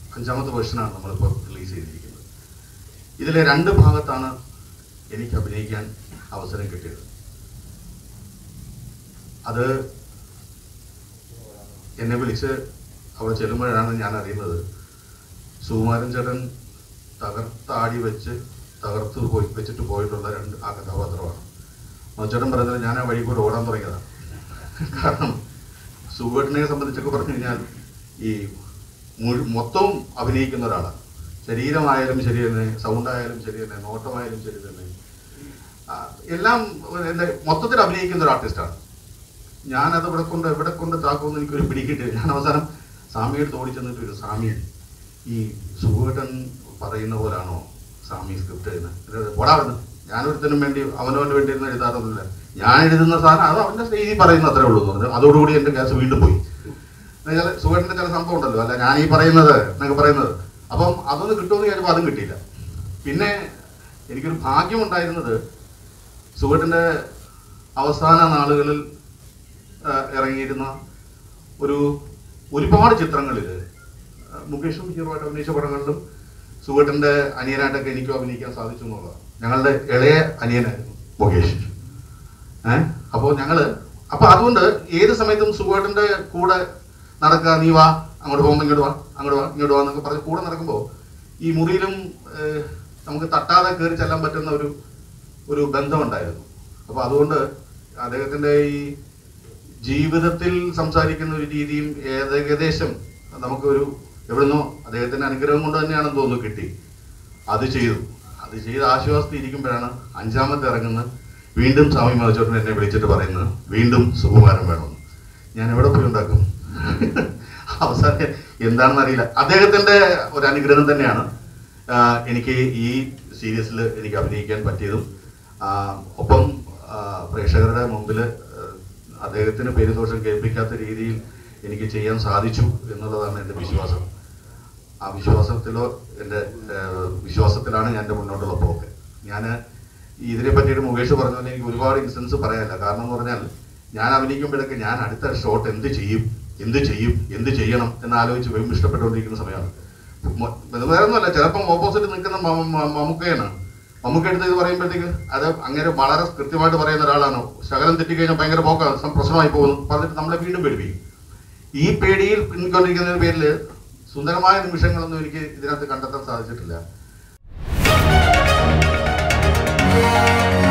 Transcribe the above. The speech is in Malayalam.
അഞ്ചാമത്തെ വേർഷനാണ് നമ്മളിപ്പോൾ റിലീസ് ചെയ്തിരിക്കുന്നത് ഇതിലെ രണ്ട് ഭാഗത്താണ് എനിക്ക് അഭിനയിക്കാൻ അവസരം കിട്ടിയത് അത് എന്നെ വിളിച്ച് അവിടെ ചെല്ലുമ്പോഴാണ് ഞാൻ അറിയുന്നത് സുകുമാരൻ ചേട്ടൻ തകർത്താടി വെച്ച് തകർത്ത് പോയി വെച്ചിട്ട് പോയിട്ടുള്ള രണ്ട് ആ കഥാപാത്രമാണ് മധുചേട്ടൻ പറയുന്നത് ഞാൻ ആ വഴി കൂടെ ഓടാൻ തുടങ്ങിയതാണ് കാരണം സുഖേട്ടനെ സംബന്ധിച്ചൊക്കെ പറഞ്ഞു കഴിഞ്ഞാൽ ഈ മുഴു മൊത്തവും അഭിനയിക്കുന്ന ഒരാളാണ് ശരീരമായാലും ശരി തന്നെ സൗണ്ടായാലും ശരി തന്നെ നോട്ടമായാലും ശരി തന്നെ ആ, എല്ലാം എന്താ മൊത്തത്തിൽ അഭിനയിക്കുന്ന ഒരു ആർട്ടിസ്റ്റാണ് ഞാനത് ഇവിടെ കൊണ്ട് എവിടെ കൊണ്ട് താക്കുമെന്ന് എനിക്കൊരു പിടിക്കിട്ടില്ല ഞാൻ അവസാനം സ്വാമിയുടെ തോടി ചെന്നിട്ട് ഒരു സ്വാമി ഈ സുഖേട്ടൻ പറയുന്ന പോലാണോ സ്വാമി സ്ക്രിപ്റ്റ് എഴുതുന്നത് പോടാവുന്നു ഞാനൊരുത്തനും വേണ്ടി അവനവന് വേണ്ടി ഇരുന്ന് എഴുതാറൊന്നുമില്ല ഞാൻ എഴുതുന്ന സാധനം അത് അവന്റെ രീതി പറയുന്ന അത്രേ ഉള്ളൂ എന്ന് പറഞ്ഞു അതോടുകൂടി എന്റെ ഗ്യാസ് വീണ്ടും പോയി ചില സുഖേട്ടന്റെ ചില സംഭവം ഉണ്ടല്ലോ അല്ല ഞാൻ ഈ പറയുന്നത് എന്നൊക്കെ പറയുന്നത് അപ്പം അതൊന്ന് കിട്ടുമെന്ന് വിചാരിച്ചപ്പോൾ അതും കിട്ടിയില്ല പിന്നെ എനിക്കൊരു ഭാഗ്യമുണ്ടായിരുന്നത് സുഖേട്ടന്റെ അവസാന നാളുകളിൽ ആ, ഇറങ്ങിയിരുന്ന ഒരു ഒരുപാട് ചിത്രങ്ങളിൽ മുകേഷും ഹീറോ ആയിട്ട് അഭിനയിച്ച പടങ്ങളിലും സുഖേട്ടന്റെ അനിയനായിട്ടൊക്കെ എനിക്കും അഭിനയിക്കാൻ സാധിച്ചു എന്നുള്ളതാണ് ഞങ്ങളുടെ ഇളയ അനിയനായിരുന്നു മുകേഷ് ഏഹ് അപ്പോൾ ഞങ്ങള് അപ്പൊ അതുകൊണ്ട് ഏത് സമയത്തും സുഖേട്ടന്റെ കൂടെ നടക്കുക നീ വാ അങ്ങോട്ട് പോകുമ്പോൾ ഇങ്ങോട്ട് വാ അങ്ങോട്ട് വാ ഇങ്ങോട്ട് വാ എന്നൊക്കെ പറഞ്ഞ് കൂടെ നടക്കുമ്പോൾ ഈ മുറിയിലും ഏഹ്, നമുക്ക് തട്ടാതെ കയറി ചെല്ലാൻ പറ്റുന്ന ഒരു ഒരു ബന്ധമുണ്ടായിരുന്നു അപ്പൊ അതുകൊണ്ട് അദ്ദേഹത്തിന്റെ ഈ ജീവിതത്തിൽ സംസാരിക്കുന്ന ഒരു രീതിയും ഏത- ഏകദേശം നമുക്കൊരു എവിടുന്നോ അദ്ദേഹത്തിന്റെ അനുഗ്രഹം കൊണ്ട് തന്നെയാണെന്ന് തോന്നുന്നു കിട്ടി അത് ചെയ്തു അത് ചെയ്ത് ആശ്വാസത്തിൽ ഇരിക്കുമ്പോഴാണ് അഞ്ചാമത്തെ ഇറങ്ങുന്നത് വീണ്ടും സ്വാമി മതച്ചോട്ടൻ എന്നെ വിളിച്ചിട്ട് പറയുന്നത് വീണ്ടും സുകുമാരൻ വേണമെന്ന് ഞാൻ എവിടെ പോയി ഉണ്ടാക്കും അവസാനം എന്താണെന്ന് അറിയില്ല അദ്ദേഹത്തിന്റെ ഒരു അനുഗ്രഹം തന്നെയാണ് ആ, എനിക്ക് ഈ സീരീസിൽ എനിക്ക് അഭിനയിക്കാൻ പറ്റിയതും ആ, ഒപ്പം ആ, പ്രേക്ഷകരുടെ മുമ്പിൽ അദ്ദേഹത്തിന് പേരുദോഷം കേൾപ്പിക്കാത്ത രീതിയിൽ എനിക്ക് ചെയ്യാൻ സാധിച്ചു എന്നുള്ളതാണ് എൻ്റെ വിശ്വാസം ആ വിശ്വാസത്തിലോ എൻ്റെ ഏഹ്, വിശ്വാസത്തിലാണ് ഞാൻ എൻ്റെ മുന്നോട്ടുള്ള പോക്ക് ഞാൻ ഇതിനെ പറ്റിയിട്ട് മുകേഷ് പറഞ്ഞ പോലെ എനിക്ക് ഒരുപാട് ഇൻസിഡൻസ് പറയാനില്ല കാരണം എന്ന് പറഞ്ഞാൽ ഞാൻ അഭിനയിക്കുമ്പോഴൊക്കെ ഞാൻ അടുത്ത ഷോട്ട് എന്ത് ചെയ്യും എന്ത് ചെയ്യും എന്ത് ചെയ്യണം എന്ന് ആലോചിച്ച് വീണ്ടും ഇഷ്ടപ്പെട്ടുകൊണ്ടിരിക്കുന്ന സമയമാണ് മ- ഇത് വേറെ ഒന്നുമല്ല ചിലപ്പം ഓപ്പോസിറ്റ് നിൽക്കുന്ന മ- മ- മമ്മൂക്കയാണ് മമ്മൂക്ക എടുത്ത് ഇത് പറയുമ്പോഴത്തേക്ക് അത് അങ്ങനെ വളരെ കൃത്യമായിട്ട് പറയുന്ന ഒരാളാണ് ശകലം തെറ്റിക്കഴിഞ്ഞാൽ ഭയങ്കര പോക്കാണ് സം- പ്രശ്നമായി പോകുന്നു പറഞ്ഞിട്ട് നമ്മളെ വീണ്ടും പേടിപ്പിക്കും ഈ പേടിയിൽ പിൻകൊണ്ടിരിക്കുന്നതിന് പേരിൽ സുന്ദരമായ നിമിഷങ്ങളൊന്നും എനിക്ക് ഇതിനകത്ത് കണ്ടെത്താൻ സാധിച്ചിട്ടില്ല